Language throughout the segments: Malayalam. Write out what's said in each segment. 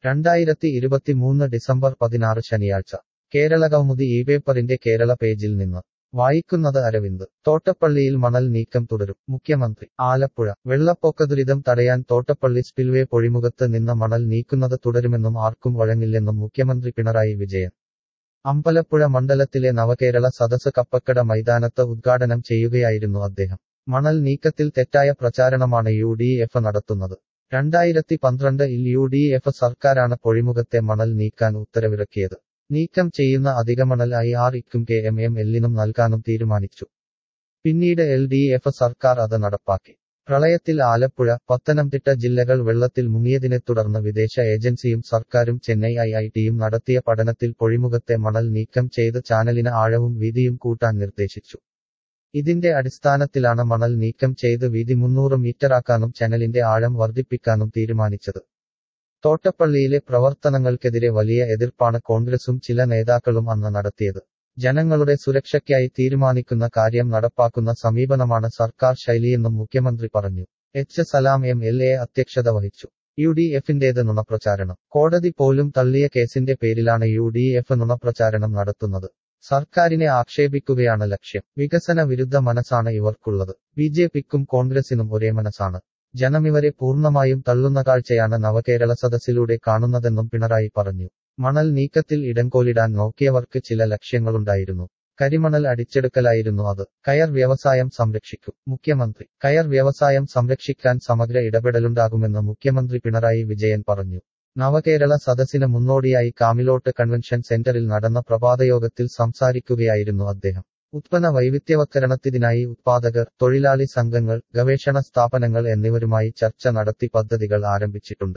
രണ്ടായിരത്തി ഇരുപത്തിമൂന്ന് ഡിസംബർ പതിനാറ് ശനിയാഴ്ച കേരളകൗമുദി ഈ പേപ്പറിന്റെ കേരള പേജിൽ നിന്ന് വായിക്കുന്നത് അരവിന്ദ് തോട്ടപ്പള്ളിയിൽ മണൽ നീക്കം തുടരും മുഖ്യമന്ത്രി ആലപ്പുഴ വെള്ളപ്പൊക്ക ദുരിതം തടയാൻ തോട്ടപ്പള്ളി സ്പിൽവേ പൊഴിമുഖത്ത് നിന്ന് മണൽ നീക്കുന്നത് തുടരുമെന്നും ആർക്കും വഴങ്ങില്ലെന്നും മുഖ്യമന്ത്രി പിണറായി വിജയൻ അമ്പലപ്പുഴ മണ്ഡലത്തിലെ നവകേരള സദസ് കപ്പക്കട മൈതാനത്ത് ഉദ്ഘാടനം ചെയ്യുകയായിരുന്നു അദ്ദേഹം മണൽ നീക്കത്തിൽ തെറ്റായ പ്രചാരണമാണ് യു ഡി എഫ് നടത്തുന്നത് രണ്ടായിരത്തി പന്ത്രണ്ട് ഇൽ യു ഡി എഫ് സർക്കാരാണ് പൊഴിമുഖത്തെ മണൽ നീക്കാൻ ഉത്തരവിറക്കിയത് നീക്കം ചെയ്യുന്ന അധികമണൽ ഐ ആർ ഇക്കും കെ എം എം എല്ലിനും നൽകാനും തീരുമാനിച്ചു പിന്നീട് എൽ ഡി എഫ് സർക്കാർ അത് നടപ്പാക്കി പ്രളയത്തിൽ ആലപ്പുഴ പത്തനംതിട്ട ജില്ലകൾ വെള്ളത്തിൽ മുങ്ങിയതിനെ തുടർന്ന് വിദേശ ഏജൻസിയും സർക്കാരും ചെന്നൈ ഐ ഐ ടിയും നടത്തിയ പഠനത്തിൽ പൊഴിമുഖത്തെ മണൽ നീക്കം ചെയ്ത് ചാനലിന് ആഴവും വീതിയും കൂട്ടാൻ നിർദ്ദേശിച്ചു ഇതിന്റെ അടിസ്ഥാനത്തിലാണ് മണൽ നീക്കം ചെയ്ത് വീതി മുന്നൂറ് മീറ്ററാക്കാനും ചാനലിന്റെ ആഴം വർദ്ധിപ്പിക്കാനും തീരുമാനിച്ചത് തോട്ടപ്പള്ളിയിലെ പ്രവർത്തനങ്ങൾക്കെതിരെ വലിയ എതിർപ്പാണ് കോൺഗ്രസും ചില നേതാക്കളും അന്ന് നടത്തിയത് ജനങ്ങളുടെ സുരക്ഷയ്ക്കായി തീരുമാനിക്കുന്ന കാര്യം നടപ്പാക്കുന്ന സമീപനമാണ് സർക്കാർ ശൈലിയെന്നും മുഖ്യമന്ത്രി പറഞ്ഞു H Salam M L A അധ്യക്ഷത വഹിച്ചു യു ഡി എഫിന്റേത് നുണപ്രചാരണം കോടതി പോലും തള്ളിയ കേസിന്റെ പേരിലാണ് യു ഡി എഫ് നുണപ്രചാരണം നടത്തുന്നത് സർക്കാരിനെ ആക്ഷേപിക്കുകയാണ് ലക്ഷ്യം വികസന വിരുദ്ധ മനസ്സാണ് ഇവർക്കുള്ളത് ബി ജെ പിക്കും കോൺഗ്രസിനും ഒരേ മനസ്സാണ് ജനമിവരെ പൂർണ്ണമായും തള്ളുന്ന കാഴ്ചയാണ് നവകേരള സദസ്സിലൂടെ കാണുന്നതെന്നും പിണറായി പറഞ്ഞു മണൽ നീക്കത്തിൽ ഇടംകോലിടാൻ നോക്കിയവർക്ക് ചില ലക്ഷ്യങ്ങളുണ്ടായിരുന്നു കരിമണൽ അടിച്ചെടുക്കലായിരുന്നു അത് കയർ വ്യവസായം സംരക്ഷിക്കും മുഖ്യമന്ത്രി കയർ വ്യവസായം സംരക്ഷിക്കാൻ സമഗ്ര ഇടപെടലുണ്ടാകുമെന്ന് മുഖ്യമന്ത്രി പിണറായി വിജയൻ പറഞ്ഞു നവകേരള സദസ്സിന് മുന്നോടിയായി കാമിലോട്ട് കൺവെൻഷൻ സെന്ററിൽ നടന്ന പ്രഭാതയോഗത്തിൽ സംസാരിക്കുകയായിരുന്നു അദ്ദേഹം ഉത്പന്ന വൈവിധ്യവത്കരണത്തിനായി ഉത്പാദകർ തൊഴിലാളി സംഘങ്ങൾ ഗവേഷണ സ്ഥാപനങ്ങൾ എന്നിവരുമായി ചർച്ച നടത്തി പദ്ധതികൾ ആരംഭിച്ചിട്ടുണ്ട്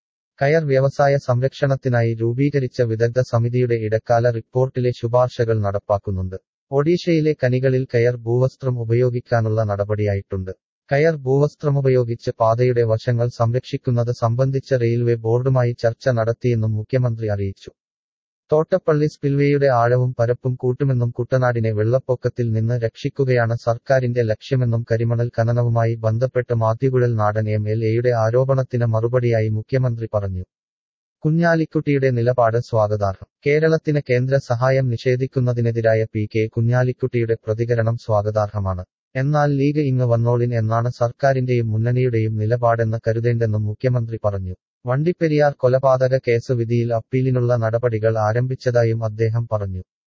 കയർ വ്യവസായ സംരക്ഷണത്തിനായി രൂപീകരിച്ച വിദഗ്ധ സമിതിയുടെ ഇടക്കാല റിപ്പോർട്ടിലെ ശുപാർശകൾ നടപ്പാക്കുന്നുണ്ട് ഒഡീഷയിലെ കനികളിൽ കയർ ഭൂവസ്ത്രം ഉപയോഗിക്കാനുള്ള നടപടിയായിട്ടുണ്ട് കയർ ഭൂവസ്ത്രമുപയോഗിച്ച് പാതയുടെ വശങ്ങൾ സംരക്ഷിക്കുന്നത് സംബന്ധിച്ച റെയിൽവേ ബോർഡുമായി ചർച്ച നടത്തിയെന്നും മുഖ്യമന്ത്രി അറിയിച്ചു തോട്ടപ്പള്ളി സ്പിൽവേയുടെ ആഴവും പരപ്പും കൂട്ടുമെന്നും കുട്ടനാടിനെ വെള്ളപ്പൊക്കത്തിൽ നിന്ന് രക്ഷിക്കുകയാണ് സർക്കാരിന്റെ ലക്ഷ്യമെന്നും കരിമണൽ ഖനനവുമായി ബന്ധപ്പെട്ട് മാത്യുകുഴൽ നാടൻ എം എൽ എയുടെ ആരോപണത്തിന് മറുപടിയായി മുഖ്യമന്ത്രി പറഞ്ഞു കുഞ്ഞാലിക്കുട്ടിയുടെ നിലപാട് സ്വാഗതാർഹം കേരളത്തിന് കേന്ദ്ര സഹായം നിഷേധിക്കുന്നതിനെതിരായ പി കെ കുഞ്ഞാലിക്കുട്ടിയുടെ പ്രതികരണം സ്വാഗതാർഹമാണ് എന്നാൽ ലീഗ് ഇങ്ങ് വന്നോളിൻ എന്നാണ് സർക്കാരിന്റെയും മുന്നണിയുടെയും നിലപാടെന്ന് കരുതേണ്ടെന്നും മുഖ്യമന്ത്രി പറഞ്ഞു വണ്ടിപ്പെരിയാർ കൊലപാതക കേസ് വിധിയിൽ അപ്പീലിനുള്ള നടപടികൾ ആരംഭിച്ചതായും അദ്ദേഹം പറഞ്ഞു